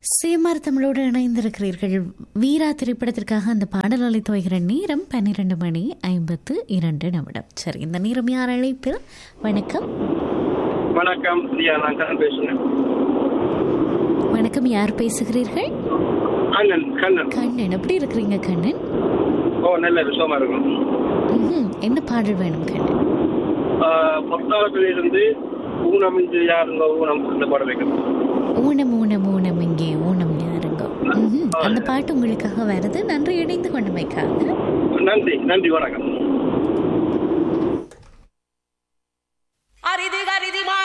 சேமார் தமிழோடு இணைந்திருக்கிறீர்கள் வீரா திரைப்படத்திற்காக அந்த பாடல் அழைத்து வைக்கிற நேரம் பன்னிரண்டு மணி ஐம்பத்து இரண்டு நிமிடம் சரி இந்த நேரம் யார் அழைப்பில் வணக்கம் வணக்கம் ஐயா நான் கண்ணன் பேசுறேன் வணக்கம் யார் பேசுகிறீர்கள் கண்ணன் கண்ணன் கண்ணன் எப்படி இருக்கிறீங்க கண்ணன் ஓ நல்ல விஷயமா இருக்கும் ம்ஹும். என்ன பாடல் வேணும் கண்ணன் பொத்தாளத்தில் இருந்து ஊனம் இன்று யாருங்க ஊனம் இந்த பாடம் வைக்கணும் ஊனம் ஊனம் ஊனம் இங்கே ஊனம் யாருங்கோ ம்ஹும். அந்த பாட்டு உங்களுக்காக வருது நன்றி இணைந்து கொண்டமைக்காக நன்றி நன்றி வணக்கம் அரிது கரிதி மா